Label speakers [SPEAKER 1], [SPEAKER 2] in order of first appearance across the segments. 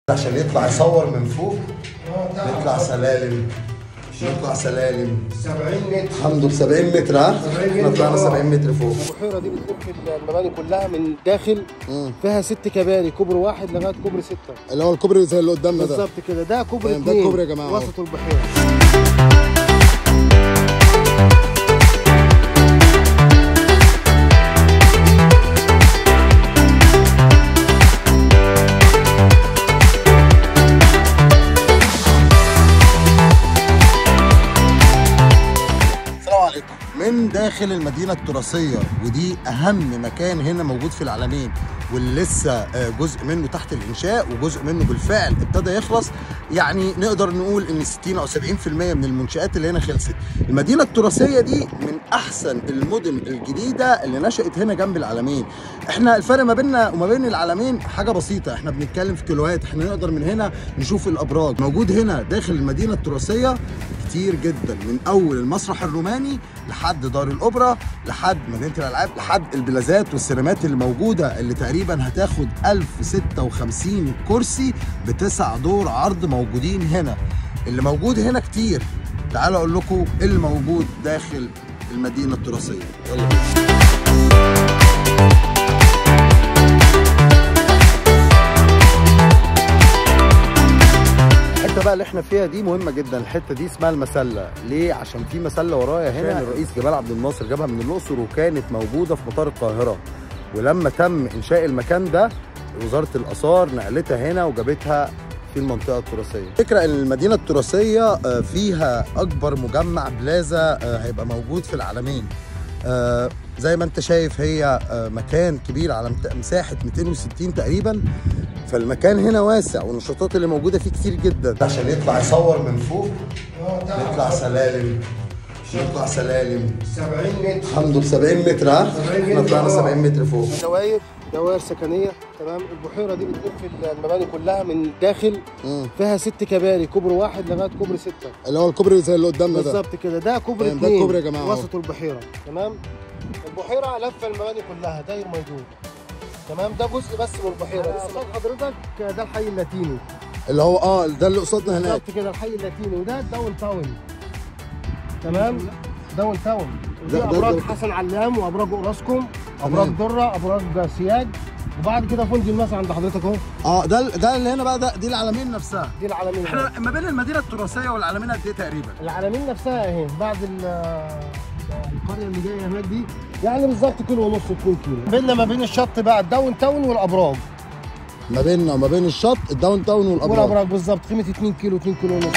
[SPEAKER 1] عشان يطلع يصور من فوق نطلع سلالم نطلع سلالم
[SPEAKER 2] 70 متر
[SPEAKER 1] الحمد ب 70 متر ها
[SPEAKER 2] 70
[SPEAKER 1] احنا طلعنا 70 متر فوق
[SPEAKER 2] البحيره دي بتلف المباني كلها من داخل فيها ست كباري كوبري واحد لغايه كوبري سته
[SPEAKER 3] اللي هو الكوبري زي اللي قدامنا ده
[SPEAKER 2] بالظبط كده ده كوبري
[SPEAKER 3] تمام، ده
[SPEAKER 2] اتنين
[SPEAKER 3] الكوبري يا جماعة أهو.
[SPEAKER 2] وسط البحيره
[SPEAKER 1] السلام عليكم من داخل المدينة التراثية ودي أهم مكان هنا موجود في العالمين واللي لسه آه، جزء منه تحت الإنشاء وجزء منه بالفعل ابتدى يخلص يعني نقدر نقول إن 60 أو 70% من المنشآت اللي هنا خلصت المدينة التراثية دي من أحسن المدن الجديدة اللي نشأت هنا جنب العالمين احنا الفرق ما بيننا وما بين العالمين حاجة بسيطة احنا بنتكلم في كيلوات احنا نقدر من هنا نشوف الأبراج موجود هنا داخل المدينة التراثية كتير جدا من اول المسرح الروماني لحد دار الاوبرا لحد مدينه الالعاب لحد البلازات والسينمات اللي موجوده اللي تقريبا هتاخد 1056 كرسي بتسع دور عرض موجودين هنا اللي موجود هنا كتير تعالوا اقول لكم إيه اللي موجود داخل المدينه التراثيه يلا بينا. الحته بقى اللي احنا فيها دي مهمه جدا الحته دي اسمها المسله ليه عشان في مسله ورايا هنا كان الرئيس جمال عبد الناصر جابها من الاقصر وكانت موجوده في مطار القاهره ولما تم انشاء المكان ده وزاره الاثار نقلتها هنا وجابتها في المنطقه التراثيه فكره ان المدينه التراثيه آه، فيها اكبر مجمع بلازا آه، هيبقى موجود في العالمين آه، زي ما انت شايف هي آه، مكان كبير على مت- مساحه 260 تقريبا فالمكان هنا واسع والنشاطات اللي موجوده فيه كتير جدا عشان يطلع يصور من فوق نطلع سلالم نطلع سلالم
[SPEAKER 2] 70 متر
[SPEAKER 1] الحمد ب 70 متر ها
[SPEAKER 2] 70
[SPEAKER 1] احنا
[SPEAKER 2] متر،
[SPEAKER 1] طلعنا
[SPEAKER 2] آه.
[SPEAKER 1] 70 متر فوق
[SPEAKER 2] دوائر دوائر سكنيه تمام البحيره دي بتلف المباني كلها من داخل
[SPEAKER 3] مم.
[SPEAKER 2] فيها ست كباري كوبري واحد لغايه كوبري سته
[SPEAKER 3] اللي هو الكوبري زي اللي قدامنا ده
[SPEAKER 2] بالظبط كده ده كوبري
[SPEAKER 3] تمام، ده
[SPEAKER 2] اتنين
[SPEAKER 3] الكوبري يا جماعة أهو.
[SPEAKER 2] وسط البحيره تمام البحيره لفه المباني كلها داير ما يدور تمام ده جزء بس من البحيره قصاد حضرتك ده الحي اللاتيني
[SPEAKER 3] اللي هو اه ده اللي قصادنا هناك
[SPEAKER 2] بالظبط كده الحي اللاتيني وده الداون تاون تمام داون تاون ودي
[SPEAKER 3] ده- ده-
[SPEAKER 2] ابراج
[SPEAKER 3] ده-
[SPEAKER 2] حسن علام وابراج اوراسكوم ابراج دره ابراج سياج وبعد كده فندق المسا عند حضرتك اهو
[SPEAKER 1] اه ده ده اللي هنا بقى ده دي العلمين نفسها
[SPEAKER 2] دي العالمين أهو.
[SPEAKER 1] احنا ما بين المدينه التراثيه والعلمين قد ايه تقريبا
[SPEAKER 2] العالمين نفسها اهي بعد ال- القريه اللي جايه هناك دي يعني بالظبط كيلو ونص 2 كيلو بيننا ما بين الشط بقى الداون تاون والابراج
[SPEAKER 3] ما بيننا وما بين الشط الداون تاون والابراج
[SPEAKER 2] والابراج بالظبط قيمه 2 كيلو 2 كيلو ونص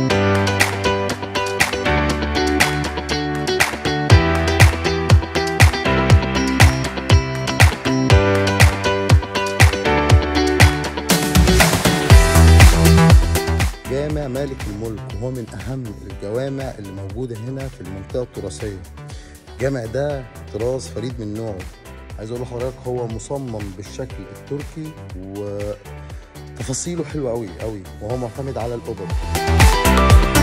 [SPEAKER 1] جامع مالك الملك وهو من اهم الجوامع اللي موجوده هنا في المنطقه التراثيه الجامع ده طراز فريد من نوعه عايز اقول لحضرتك هو مصمم بالشكل التركي وتفاصيله حلوه قوي قوي وهو معتمد على الاوبرا